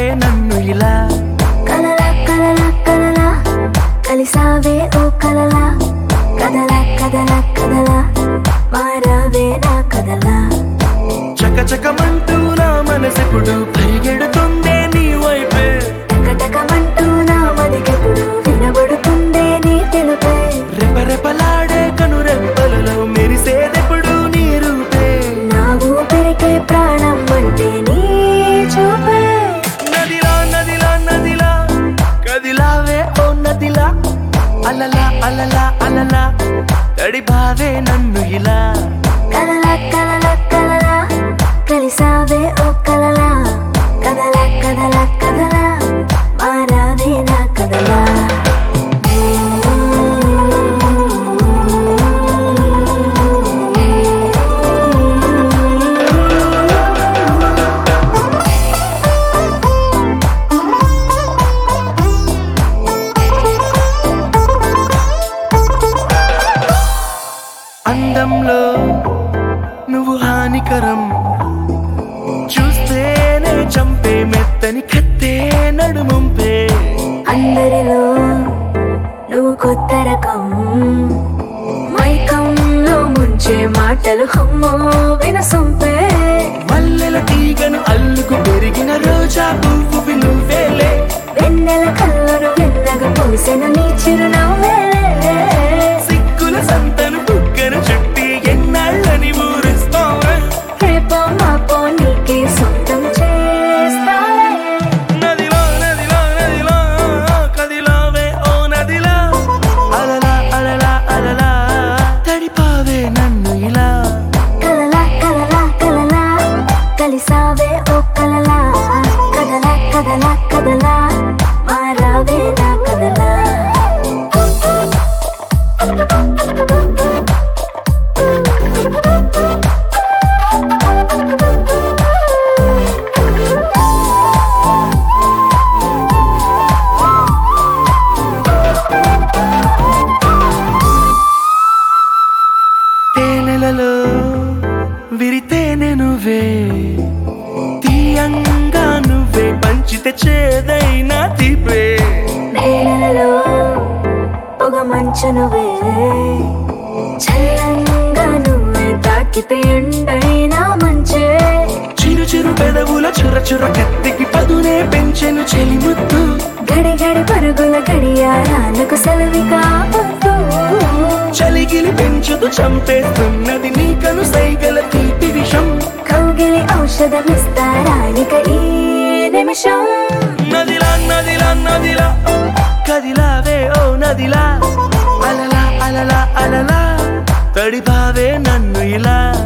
నన్ను ఇలా కలల కలల కలల కలిసావే ఓ కలల కదల కదల కదల మారావే నా కదల చకచకమంటూ నా మనసెప్పుడు పరిగెడుతుందే నీ వైపే టకటకమంటూ నా మదికెప్పుడు వినబడుతుందే నీ తెలుపే రెపరెపలాడే కనురెప్పలలో మెరిసేదెప్పుడు నీ రూపే నా ఊపిరికే ప్రాణం అంటే నీ చూపే నదిలా నదిలా నదిలా కదిలావే ఓ నదిలా అలలా అలలా అలలా తడిపావే నన్ను ఇలా కలల కలల కలల కలిసావే ఓ కలల కదల కదల కదల మారావే నా కదల అందంలో నువ్వు హానికరం చూస్తేనే చంపే మెత్తని కత్తే నడుముంపే అందరిలో నువ్వు కొత్త రకం మైకంలో ముంచే మాటలు హమ్మో వినసొంపే మల్లెల తీగను అల్లుకు పెరిగిన రోజా పువ్వు నువ్వేలే వెన్నెల కళ్ళను వెన్నగా పూసిన నీ చిరునవ్వే సిక్కుల సంతను బుగ్గను చుట్టి ఎన్నాళ్ళని ఊరిస్తావే రేపో మాపో నీకే సొంతం చేస్తాలే నదిలా నదిలా నదిలా కదిలావే ఓ నదిలా అలలా అలలా అలలా తడిపావే నన్ను ఇలా కలల కలల కలల కలిసావే ఓ కలల కదల కదల కదల మారావే నా కదల తేనెలలో విరితేనె నువ్వే తీయంగా నువ్వే పంచితే చేదైనా తీపే నేలలో పొగ మంచు నువ్వే చల్లంగా నువ్వే తాకితే ఎండైనా మంచే చిరు చిరు పెదవుల చుర చుర కత్తికి పదునే పెంచెను చెలిముద్దు గడి గడి పరుగుల గడియారాలకు సెలవిగా పొద్దు చలిగిలి పెంచుతూ చంపేస్తున్నది నీకను సైగల తీపి విషం కౌగిలి ఔషధమిస్తారానిక ఈ నిమిషం నదిలా నదిలా నదిలా కదిలావే ఓ నదిలా అలలా అలలా అలలా తడిపావే నన్ను ఇలా